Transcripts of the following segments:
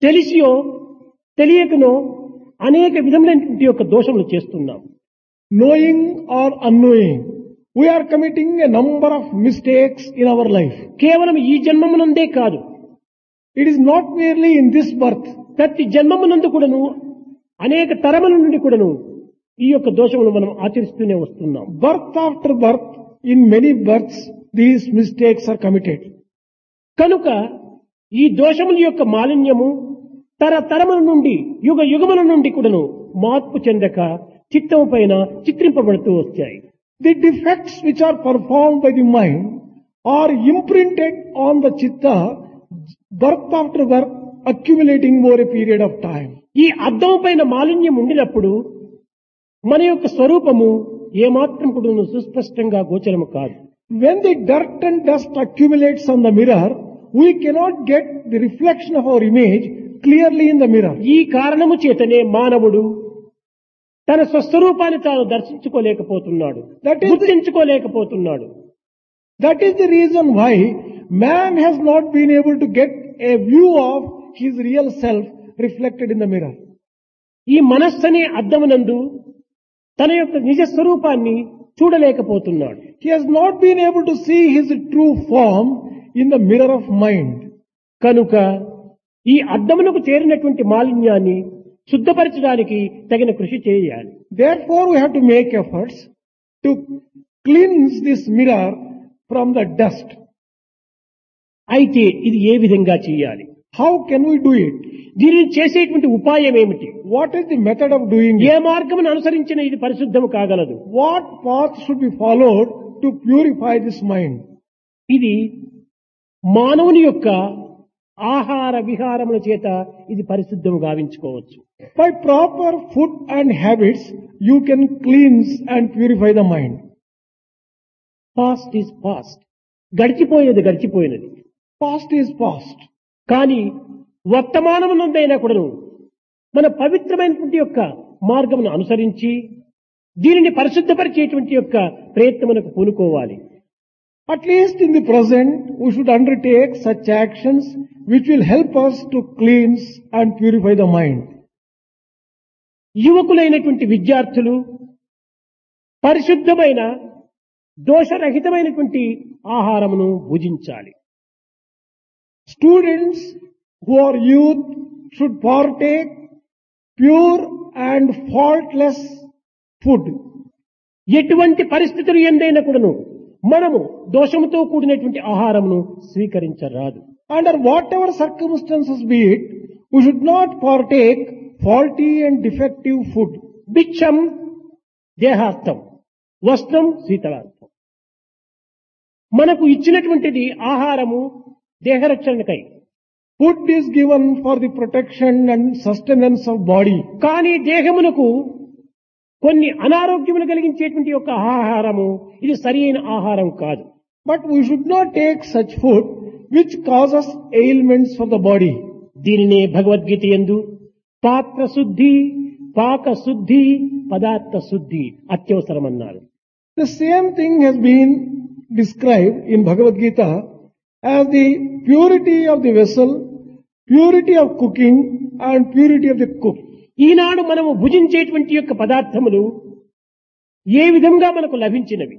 తెలిసియో తెలియకనో అనేక విధములైనటువంటి యొక్క దోషములు చేస్తున్నాం Knowing or unknowing, we are committing a number of mistakes in our life. కేవలం ఈ జన్మమునందే కాదు It is not merely in this birth. ప్రతి జన్మమునందు కూడాను అనేక తరముల నుండి కూడాను ఈ యొక్క దోషములు మనం ఆచరిస్తూనే వస్తున్నాం Birth after birth, in many births, these mistakes are committed. కనుక ఈ దోషముల యొక్క మాలిన్యము తరతరముల నుండి యుగ యుగముల నుండి కూడాను మార్పు చెందక చిత్తము పైన చిత్రింపబడుతూ వచ్చాయి The defects which are performed by the mind are imprinted on the chitta, birth after birth, accumulating over a period of time. ఈ అద్దం పైన మాలిన్యం ఉండినప్పుడు మన యొక్క స్వరూపము ఏమాత్రం కూడా సుస్పష్టంగా గోచరము కాదు When the dirt and dust accumulates on the mirror, we cannot get the reflection of our image clearly in the mirror. ఈ కారణము చేతనే మానవుడు తన స్వస్వరూపాన్ని తాను దర్శించుకోలేకపోతున్నాడు That is the- గుర్తించుకోలేకపోతున్నాడు That is the reason why man has not been able to get a view of his real self reflected in the mirror. ఈ మనస్సనే అద్దమునందు తన యొక్క నిజ స్వరూపాన్ని చూడలేకపోతున్నాడు He has not been able to see his true form in the mirror of mind. కనుక ఈ అద్దమునకు చేరినటువంటి మాలిన్యాన్ని శుద్ధపరచడానికి తగిన కృషి చేయాలి Therefore, we have to make efforts to cleanse this mirror from the dust. అయితే ఇది ఏ విధంగా చేయాలి How can we do it? దీనిని చేసేటువంటి ఉపాయం ఏమిటి What is the method of doing A it? మార్గమును అనుసరించిన ఇది పరిశుద్ధము కాగలదు What path should be followed to purify this mind? ఇది మానవుని యొక్క ఆహార విహారముల చేత ఇది పరిశుద్ధము గావించుకోవచ్చు By proper food and habits, you can cleanse and purify the mind. Past is past గడిచిపోయేది గడిచిపోయినది Past is past. కానీ వర్తమానమునందైనా కూడాను మన పవిత్రమైనటువంటి యొక్క మార్గమును అనుసరించి దీనిని పరిశుద్ధపరిచేటువంటి యొక్క ప్రయత్నమునకు పూనుకోవాలి At least in the present, we should undertake such actions which will help us to cleanse and purify the mind. యువకులైనటువంటి విద్యార్థులు పరిశుద్ధమైన దోషరహితమైనటువంటి ఆహారమును భుజించాలి Students who are youth should partake pure and faultless food. ఎటువంటి పరిస్థితులు ఎందైనా కూడాను మనము దోషముతో కూడినటువంటి ఆహారమును స్వీకరించరాదు Under whatever circumstances be it, we should not partake faulty and defective food. భిక్షం దేహార్థం వస్త్రం శీతలార్థం మనకు ఇచ్చినటువంటిది ఆహారము దేహరక్షణకై Food is given for the protection and sustenance of body. కానీ దేహమునకు కొన్ని అనారోగ్యములు కలిగించేటువంటి యొక్క ఆహారము ఇది సరి అయిన ఆహారం కాదు But we should not take such food which causes ailments for the body. దీనినే భగవద్గీత ఎందు పాత్ర శుద్ధి పాక శుద్ధి పదార్థ శుద్ధి అత్యవసరమన్నారు The same thing has been described in Bhagavad Gita as the purity of the vessel, purity of cooking and purity of the cook. ఈనాడు మనము భుజించేటువంటి యొక్క పదార్థములు ఏ విధంగా మనకు లభించినవి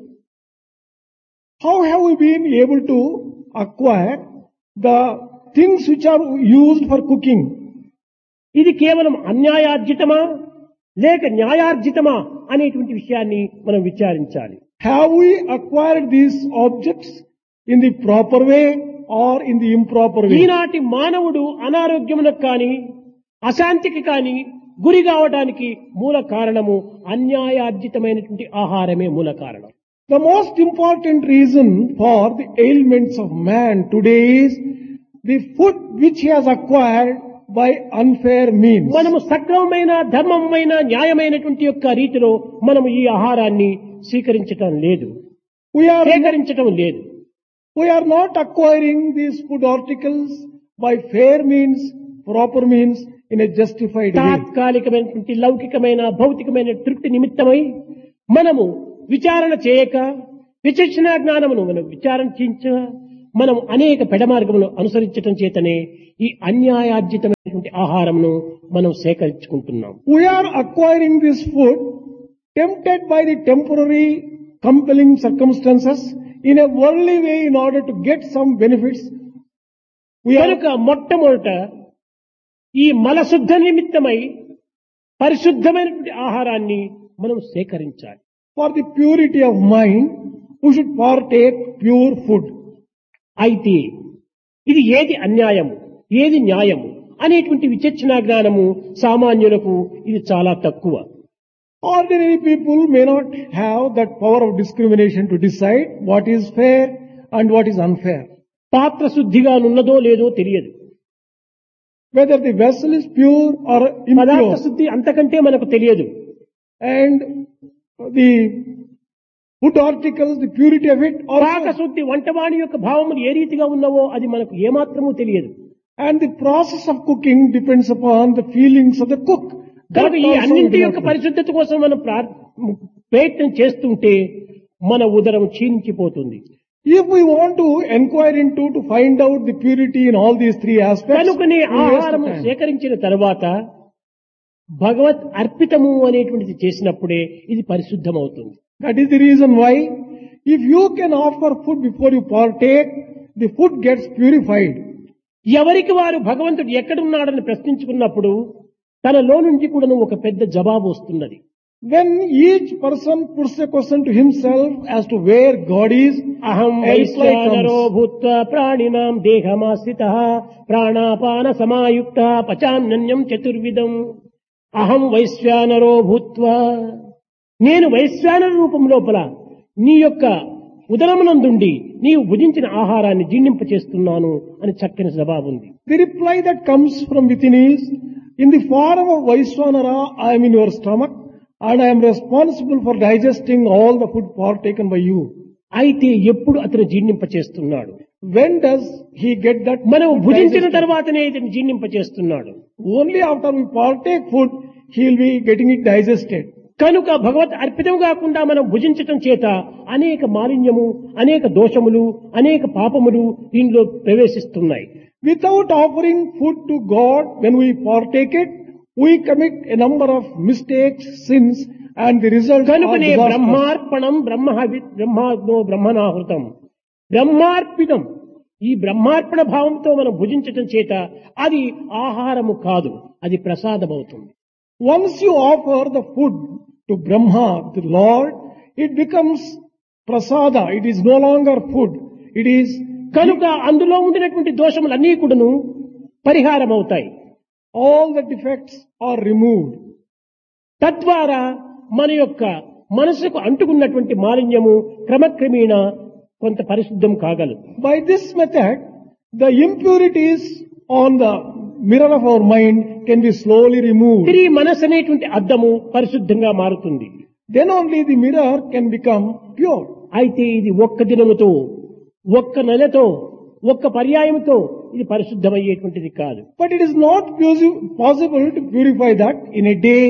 How have we been able to acquire the things which are used for cooking? ఇది కేవలం అన్యాయార్జితమా లేక న్యాయార్జితమా అనేటువంటి విషయాన్ని మనం విచారించాలి Have we acquired these objects in the proper way or in the improper way? ఈనాటి మానవుడు అనారోగ్యములకు కానీ అశాంతికి కానీ గురి కావడానికి మూల కారణము అన్యాయార్జితమైనటువంటి ఆహారమే మూల కారణం The most important reason for the ailments of man today is the food which he has acquired by unfair means. మనము సక్రమమైన ధర్మమైన న్యాయమైనటువంటి యొక్క రీతిలో మనము ఈ ఆహారాన్ని స్వీకరించటం లేదు We are, సేకరించటం లేదు we are not acquiring these food articles by fair means, proper means, in a justified way. తాత్కాలికమైనటువంటి లౌకికమైన భౌతికమైన తృప్తి నిమిత్తమై మనము విచారణ చేయక విచక్షణ జ్ఞానమును మనం విచారణ చేయించ మనం అనేక పెడమార్గములు అనుసరించటం చేతనే ఈ అన్యాయార్జితమైనటువంటి అనేటువంటి ఆహారంను మనం సేకరించుకుంటున్నాం We are acquiring this food tempted by the temporary compelling circumstances in a worldly way in order to get some benefits. We are కనుక మొట్టమొదట ఈ మలశుద్ధ నిమిత్తమై పరిశుద్ధమైనటువంటి ఆహారాన్ని మనం సేకరించాలి for the purity of mind, we should partake pure food. అయితే ఇది ఏది అన్యాయము ఏది న్యాయము అనేటువంటి విచక్షణ జ్ఞానము సామాన్యులకు ఇది చాలా తక్కువ Ordinary people may not have that power of discrimination to decide what is fair and what is unfair. పాత్ర శుద్ధిగా నున్నదో లేదో తెలియదు Whether the vessel is pure or పదార్థ impure. శుద్ధి అంతకంటే మనకు తెలియదు And the food articles, the purity of it పాక also. శుద్ధి వంటవాణి యొక్క భావములు ఏ రీతిగా ఉన్నవో అది మనకు ఏమాత్రమూ తెలియదు And the process of cooking depends upon the feelings of the cook. That కనుక ఈ also we అన్నింటి do యొక్క not know. పరిశుద్ధత కోసం మనం ప్రార్- ప్రయత్నం చేస్తుంటే మన ఉదరం క్షీణించిపోతుంది If we want to inquire into to find out the purity in all these three aspects, కనుకనే we waste ఆహారము time. సేకరించిన తర్వాత భగవత్ అర్పితము అనేటువంటిది చేసినప్పుడే ఇది పరిశుద్ధమవుతుంది That is the reason why if you can offer food before you partake, the food gets purified. ఎవరికి వారు భగవంతుడు ఎక్కడున్నాడని ప్రశ్నించుకున్నప్పుడు తనలో నుంచి కూడా ఒక పెద్ద జవాబు వస్తున్నది When each person puts a question to himself as to where God is, అహం a reply వైశ్వానరో comes. భూత్వా ప్రాణినాం దేహమాశ్రిత ప్రాణాపాన సమాయుక్త పచాన్యన్యం చతుర్విధం అహం వైశ్వానరో భూత్వా నేను వైశ్వానర రూపం లోపల నీ యొక్క ఉదరమునందుండి నీవు భుజించిన ఆహారాన్ని జీర్ణింపచేస్తున్నాను అని చక్కని జవాబు ఉంది The reply that comes from within is, in the form of Vaiswanara, I am in your stomach and I am responsible for digesting all the food partaken by you. అయితే ఎప్పుడు అతను జీర్ణింపచేస్తున్నాడు When does he get that? మనం food భుజించిన digested? తర్వాతనే ఇతను జీర్ణింపచేస్తున్నాడు Only after we partake food, he will be getting it digested. కనుక భగవత్ అర్పితం కాకుండా మనం భుజించటం చేత అనేక మాలిన్యము అనేక దోషములు అనేక పాపములు దీనిలో ప్రవేశిస్తున్నాయి Without offering food to God, when we partake it, we commit a number of mistakes, sins, and the result are కనుకనే disastrous. బ్రహ్మార్పణం బ్రహ్మ బ్రహ్మాగ్నో బ్రహ్మనాహృతం బ్రహ్మార్పితం ఈ బ్రహ్మార్పణ భావంతో మనం భుజించటం చేత అది ఆహారము కాదు అది ప్రసాదమవుతుంది Once you offer the food to Brahma, the Lord, it becomes prasada. It is no longer food. It is కనుక అందులో ఉండినటువంటి దోషములన్నీ కూడాను పరిహారం అవుతాయి all the defects are removed. తద్వారా మన యొక్క మనసుకు అంటుకున్నటువంటి మాలిన్యము క్రమక్రమేణ కొంత పరిశుద్ధం కాగలదు By this method, the impurities on the mirror of our mind can be slowly removed. తిరిగి మనసు అనేటువంటి అద్దము పరిశుద్ధంగా మారుతుంది Then only the mirror can become pure. అయితే ఇది ఒక్క దినముతో ఒక్క నెలతో ఒక్క పర్యాయంతో ఇది పరిశుద్ధమయ్యేటువంటిది కాదు But it is not posi- possible to purify that in a day